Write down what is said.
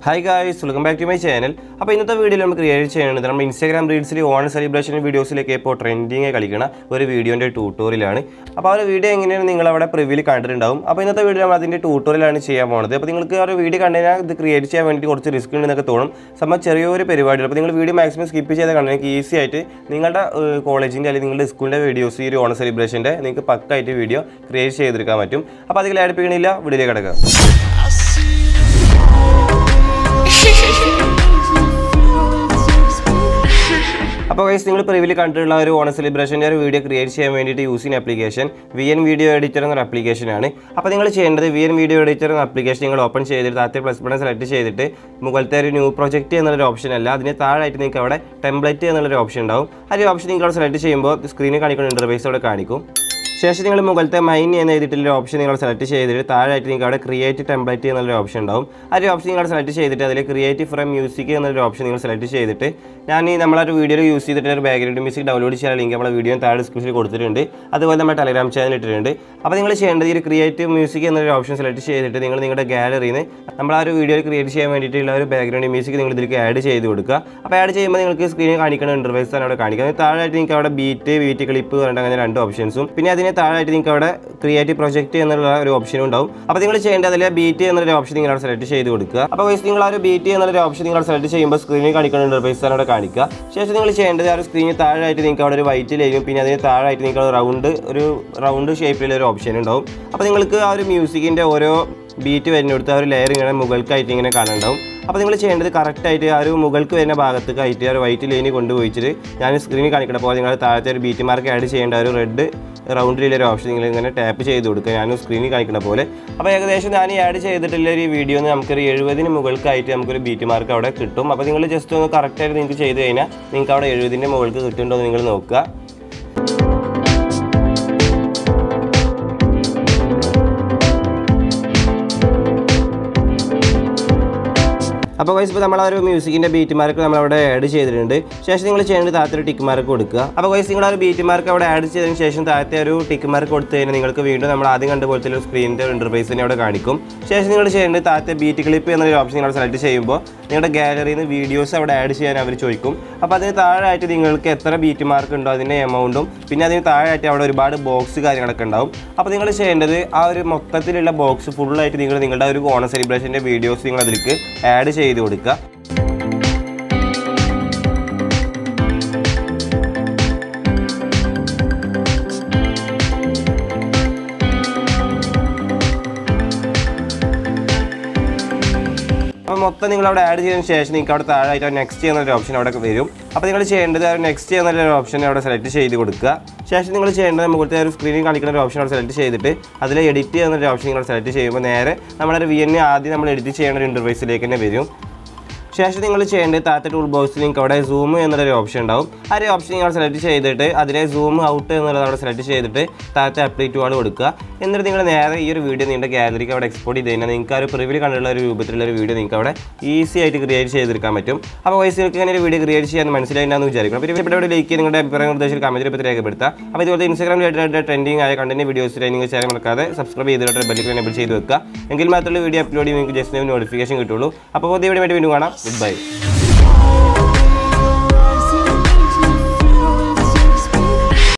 hi guys welcome back to my channel അപ്പോൾ ഇന്നത്തെ വീഡിയോയിൽ നമുക്ക് ക്രിയേറ്റ് ചെയ്യുന്നത് നമ്മുടെ ഇൻസ്റ്റാഗ്രാം റീൽസിൽ ഓൺ സെലിബ്രേഷൻ വീഡിയോസിലേക്ക് ഇപ്പോൾ ട്രെൻഡിങ് കളിക്കുന്ന ഒരു വീഡിയോൻ്റെ ട്യൂട്ടോറിയലാണ് അപ്പോൾ ആ ഒരു വീഡിയോ എങ്ങനെയാണ് നിങ്ങൾ അവിടെ പ്രിവ്യൂല് കണ്ടിട്ടുണ്ടാവും അപ്പോൾ ഇന്നത്തെ വീഡിയോ നമ്മൾ അതിൻ്റെ ട്യൂട്ടോറിയലാണ് ചെയ്യാൻ പോകുന്നത് അപ്പോൾ നിങ്ങൾക്ക് ആ ഒരു വീഡിയോ കണ്ടുകഴിഞ്ഞാൽ ഇത് ക്രിയേറ്റ് ചെയ്യാൻ വേണ്ടി കുറച്ച് റിസ്ക് ഉണ്ടെന്നൊക്കെ തോന്നും സംഭവം ചെറിയൊരു പരിപാടിയാണ് അപ്പോൾ നിങ്ങൾ വീഡിയോ മാക്സിമം സ്കിപ്പ് ചെയ്ത് കണ്ടാൽ നിങ്ങൾക്ക് ഈസി ആയിട്ട് നിങ്ങളുടെ കോളേജിൻ്റെ അല്ലെങ്കിൽ നിങ്ങളുടെ സ്കൂളിൻ്റെ വീഡിയോസ് ഈ ഒരു ഓണ സെലിബ്രേഷൻ്റെ നിങ്ങൾക്ക് പക്കായിട്ട് വീഡിയോ ക്രിയേറ്റ് ചെയ്തെടുക്കാൻ പറ്റും അപ്പോൾ അതിൽ അടുപ്പിക്കണില്ല വീഡിയോയിലേക്ക് കിടക്കാം അപ്പോൾ ഗൈസ് നിങ്ങൾ പ്രിവിൽ കണ്ടിട്ടുള്ള ഒരു ഓണ സെലിബ്രേഷൻ്റെ ഒരു വീഡിയോ ക്രിയേറ്റ് ചെയ്യാൻ വേണ്ടിയിട്ട് യൂസ് ചെയ്യുന്ന application V N video editor എന്നൊരു ആപ്ലിക്കേഷനാണ് അപ്പോൾ നിങ്ങൾ ചെയ്യേണ്ടത് വി എൻ വീഡിയോ എഡിറ്റർ എന്ന ആപ്ലിക്കേഷൻ നിങ്ങൾ ഓപ്പൺ ചെയ്തിട്ട് താഴത്തെ പ്ലസ് ബട്ടൺ സെലക്ട് ചെയ്തിട്ട് മുകളിലത്തെ ഒരു ന്യൂ പ്രൊജക്റ്റ് എന്നുള്ളൊരു ഓപ്ഷൻ അല്ല അതിന് താഴായിട്ട് നിങ്ങൾക്ക് അവിടെ ടെംപ്ലേറ്റ് എന്നുള്ളൊരു ഓപ്ഷൻ ഉണ്ടാവും ആ ഒരു ഓപ്ഷൻ നിങ്ങൾ അവിടെ സെലക്ട് ചെയ്യുമ്പോൾ സ്ക്രീനിൽ കാണിക്കുന്ന ഇൻ്റർഫേസ് അവിടെ കാണിക്കും ശേഷം നിങ്ങൾ മുകളിലത്തെ മൈൻ എന്ന് എഴുതിയിട്ടുള്ള ഓപ്ഷൻ നിങ്ങൾ സെലക്ട് ചെയ്തിട്ട് താഴെയായിട്ട് നിങ്ങൾക്ക് അവിടെ ക്രിയേറ്റ് ടെംപ്ലേറ്റ് എന്നുള്ളൊരു ഓപ്ഷൻ ഉണ്ടാവും ആ ഒരു ഓപ്ഷൻ നിങ്ങൾ സെലക്ട് ചെയ്തിട്ട് അതിൽ ക്രിയേറ്റ് ഫ്രം മ്യൂസിക് എന്നൊരു ഓപ്ഷൻ നിങ്ങൾ സെലക്ട് ചെയ്തിട്ട് ഞാൻ ഈ നമ്മളൊരു വീഡിയോയിൽ യൂസ് ചെയ്തിട്ട് ഒരു ബാക്ക്ഗ്രൗണ്ട് മ്യൂസിക് ഡൗൺലോഡ് ചെയ്യാൻ ലിങ്ക് നമ്മുടെ വീഡിയോ താഴെ ഡിസ്ക്രിപ്ഷനിൽ കൊടുത്തിട്ടുണ്ട് അതുപോലെ നമ്മുടെ ടെലഗ്രാം ചാനൽ ഇട്ടിട്ടുണ്ട് അപ്പോൾ നിങ്ങൾ ചെയ്യേണ്ടത് ഈ ഒരു ക്രിയേറ്റ് മ്യൂസിക് എന്നൊരു ഓപ്ഷൻ സെലക്ട് ചെയ്തിട്ട് നിങ്ങൾ നിങ്ങളുടെ ഗാലറിയിൽ നിന്ന് നമ്മൾ ആ ഒരു വീഡിയോ ക്രിയേറ്റ് ചെയ്യാൻ വേണ്ടിയിട്ടുള്ള ഒരു ബാക്ക്ഗ്രൗണ്ട് മ്യൂസിക് നിങ്ങൾ ഇതിലേക്ക് ആഡ് ചെയ്ത് കൊടുക്കുക അപ്പോൾ ആഡ് ചെയ്യുമ്പോൾ നിങ്ങൾക്ക് സ്ക്രീനിൽ കാണിക്കുന്ന ഇൻ്റർവൈസ് ആണ് അവിടെ കാണിക്കുക അതിന് താഴെയായിട്ട് നിങ്ങൾക്ക് അവിടെ ബീറ്റ് ബീറ്റ് ക്ലിപ്പ് പറഞ്ഞിട്ട് അങ്ങനെ രണ്ട് ഓപ്ഷൻസും പിന്നെ അതിന് താഴെയായിട്ട് നിങ്ങൾക്ക് അവിടെ ക്രിയേറ്റീവ് പ്രൊജക്റ്റ് എന്നുള്ള ഒരു ഓപ്ഷനും ഉണ്ടാവും അപ്പോൾ നിങ്ങൾ ചെയ്യേണ്ടത് അതിൽ ബീറ്റ് എന്നൊരു ഓപ്ഷൻ നിങ്ങൾ അവിടെ സെലക്ട് ചെയ്ത് കൊടുക്കുക അപ്പോൾ guys നിങ്ങൾ ആ ഒരു ബീറ്റ് എന്നുള്ള ഓപ്ഷൻ നിങ്ങൾ സെലക്ട് ചെയ്യുമ്പോൾ സ്ക്രീനിൽ കാണിക്കുന്ന ഇൻ്റർഫേസ് ആണ് അവിടെ കാണിക്കുക ശേഷം നിങ്ങൾ ചെയ്യേണ്ടത് ആ ഒരു സ്ക്രീനിൽ താഴെയായിട്ട് നിങ്ങൾക്ക് അവിടെ ഒരു വൈറ്റ് ലൈനും പിന്നെ അതിന് താഴെയായിട്ട് നിങ്ങൾക്ക് റൗണ്ട് ഒരു റൗണ്ട് ഷേപ്പിലുള്ള ഒരു ഓപ്ഷൻ ഉണ്ടാവും അപ്പോൾ നിങ്ങൾക്ക് ആ ഒരു മ്യൂസിക്കിൻ്റെ ഓരോ ബീറ്റ് വരുന്നിടത്ത് ആ ഒരു ലെയർ ഇങ്ങനെ മുകൾക്കായിട്ട് ഇങ്ങനെ കാണാനുണ്ടാവും അപ്പോൾ നിങ്ങൾ ചെയ്യേണ്ടത് കറക്റ്റായിട്ട് ആ ഒരു മുകൾക്ക് വരുന്ന ഭാഗത്തേക്കായിട്ട് ആ ഒരു വൈറ്റ് ലൈന് കൊണ്ടുപോയിച്ചിട്ട് ഞാൻ സ്ക്രീനിൽ കാണിക്കണം അപ്പോൾ നിങ്ങൾ താഴത്തെ ഒരു ബീറ്റ് മാർക്ക് ആഡ് ചെയ്യേണ്ട ആ ഒരു റെഡ് റൗണ്ടിലുള്ള ഒരു ഓപ്ഷൻ നിങ്ങൾ ഇങ്ങനെ ടാപ്പ് ചെയ്ത് കൊടുക്കുക ഞാൻ സ്ക്രീനിൽ കാണിക്കുന്ന പോലെ അപ്പോൾ ഏകദേശം ഞാൻ ഈ ആഡ് ചെയ്തിട്ടുള്ള ഒരു വീഡിയോ നമുക്കൊരു എഴുപതിന് മുകൾക്കായിട്ട് നമുക്കൊരു ബീറ്റ് മാർക്ക് അവിടെ കിട്ടും അപ്പോൾ നിങ്ങൾ ജസ്റ്റ് ഒന്ന് കറക്റ്റായിട്ട് നിങ്ങൾക്ക് ചെയ്ത് കഴിഞ്ഞാൽ നിങ്ങൾക്ക് അവിടെ എഴുപതിൻ്റെ മുകൾക്ക് കിട്ടുന്നുണ്ടോ എന്ന് നിങ്ങൾ നോക്കുക അപ്പോൾ വൈസ് ഇപ്പോൾ നമ്മൾ ആ ഒരു മ്യൂസിക്കിൻ്റെ ബീറ്റ് മാർക്ക് നമ്മളവിടെ ആഡ് ചെയ്തിട്ടുണ്ട് ശേഷം നിങ്ങൾ ചെയ്യേണ്ടത് താഴത്തെ ഒരു ടിക്ക് മാർക്ക് കൊടുക്കുക അപ്പോൾ വൈസ് നിങ്ങൾ ആ ഒരു ബീറ്റ് മാർക്ക് അവിടെ ആഡ് ചെയ്തതിന് ശേഷം താഴത്തെ ഒരു ടിക്ക് മാർക്ക് കൊടുത്തു കഴിഞ്ഞാൽ നിങ്ങൾക്ക് വീണ്ടും നമ്മൾ ആദ്യം കണ്ട പോലത്തെ ഒരു സ്ക്രീനിൻ്റെ ഇൻ്റർഫേസ് തന്നെ അവിടെ കാണിക്കും ശേഷം നിങ്ങൾ ചെയ്യേണ്ടത് താഴത്തെ ബീറ്റ് ക്ലിപ്പ് എന്നൊരു ഓപ്ഷൻ നിങ്ങൾ സെലക്ട് ചെയ്യുമ്പോൾ നിങ്ങളുടെ ഗാലറിയിൽ നിന്ന് വീഡിയോസ് അവിടെ ആഡ് ചെയ്യാൻ അവർ ചോദിക്കും അപ്പോൾ അതിന് താഴെയായിട്ട് നിങ്ങൾക്ക് എത്ര ബീറ്റ് മാർക്ക് ഉണ്ടോ അതിൻ്റെ എമൗണ്ടും പിന്നെ അതിന് താഴെയായിട്ട് അവിടെ ഒരുപാട് ബോക്സ് കാര്യങ്ങളൊക്കെ ഉണ്ടാവും അപ്പോൾ നിങ്ങൾ ചെയ്യേണ്ടത് ആ ഒരു മൊത്തത്തിലുള്ള ബോക്സ് ഫുള്ളായിട്ട് നിങ്ങൾ നിങ്ങളുടെ ഒരു ഓണ സെലിബ്രേഷൻ്റെ വീഡിയോസ് നിങ്ങൾ അതിലേക്ക് ആഡ് ചെയ്ത് കൊടുക്കുക അപ്പോൾ മൊത്തം നിങ്ങൾ അവിടെ ആഡ് ചെയ്തതിന് ശേഷം നിങ്ങൾക്ക് അവിടെ താഴെയായിട്ട് നെക്സ്റ്റ് എന്നൊരു ഓപ്ഷൻ അവിടെ വരും അപ്പോൾ നിങ്ങൾ ചെയ്യേണ്ടത് ആ നെക്സ്റ്റ് എന്നൊരു ഓപ്ഷൻ അവിടെ സെലക്ട് ചെയ്ത് കൊടുക്കുക ശേഷം നിങ്ങൾ ചെയ്യേണ്ടത് മുകളിലത്തെ ഒരു സ്ക്രീനിൽ കാണിക്കുന്ന ഒരു ഓപ്ഷൻ അവിടെ സെലക്ട് ചെയ്തിട്ട് അതിൽ എഡിറ്റ് എന്നൊരു ഓപ്ഷൻ നിങ്ങൾ സെലക്ട് ചെയ്യുമ്പോൾ നേരെ നമ്മുടെ ഒരു വി എൻ ആദ്യം നമ്മൾ എഡിറ്റ് ചെയ്യേണ്ട ഒരു ഇൻ്റർവൈസിലേക്ക് തന്നെ വരും ശേഷം നിങ്ങൾ ചെയ്യേണ്ടത് താഴത്തെ ടൂൾ ബോക്സിൽ നിങ്ങൾക്ക് അവിടെ സൂം എന്നുള്ളൊരു ഓപ്ഷൻ ഉണ്ടാവും ആ ഒരു ഓപ്ഷൻ നിങ്ങൾ സെലക്ട് ചെയ്തിട്ട് അതിലെ സൂം ഔട്ട് എന്നുള്ളത് അവിടെ സെലക്ട് ചെയ്തിട്ട് താഴത്തെ അപ്ഡേറ്റ് ടു ആണ് കൊടുക്കുക എന്നിട്ട് നിങ്ങൾ നേരെ ഈ ഒരു വീഡിയോ നിങ്ങളുടെ ഗാലറിക്ക് അവിടെ എക്സ്പോർട്ട് ചെയ്ത് കഴിഞ്ഞാൽ നിങ്ങൾക്ക് ആ ഒരു പ്രിവിൽ കണ്ടുള്ള ഒരു രൂപത്തിലുള്ള ഒരു വീഡിയോ നിങ്ങൾക്ക് അവിടെ ഈസി ആയിട്ട് ക്രിയേറ്റ് ചെയ്തെടുക്കാൻ പറ്റും അപ്പോൾ വയസ്സ് നിങ്ങൾക്ക് ഇങ്ങനെ ഒരു വീഡിയോ ക്രിയേറ്റ് ചെയ്യാൻ മനസ്സിലായിട്ടാന്ന് വിചാരിക്കണം അപ്പോൾ ഇവിടെ ഇവിടെ ലൈക്ക് നിങ്ങളുടെ അഭിപ്രായം നിർദ്ദേശം കമൻറ്റിൽ പറ്റി രേഖപ്പെടുത്തുക അപ്പോൾ ഇതുപോലെ ഇൻസ്റ്റാഗ്രാം റിലേറ്റഡ് ട്രെൻഡിങ് ആയ കണ്ടന്റ് വീഡിയോസ് നിങ്ങൾ ചെയ്യാൻ മറക്കാതെ സബ്സ്ക്രൈബ് ചെയ്തിട്ട് ബെല്ലിൽ എനേബിൾ ചെയ്ത് വെക്കുക എങ്കിൽ മാത്രമേ വീഡിയോ അപ്ലോഡ് ചെയ്യുമ്പോൾ നിങ്ങൾക്ക് ജസ്റ്റ് നോട്ടിഫിക്കേഷൻ കിട്ടുള്ളൂ അപ്പോൾ പുതിയ വീഡിയോ വേണ്ടി വീണ്ടും കാണാം ഗുഡ് ബൈ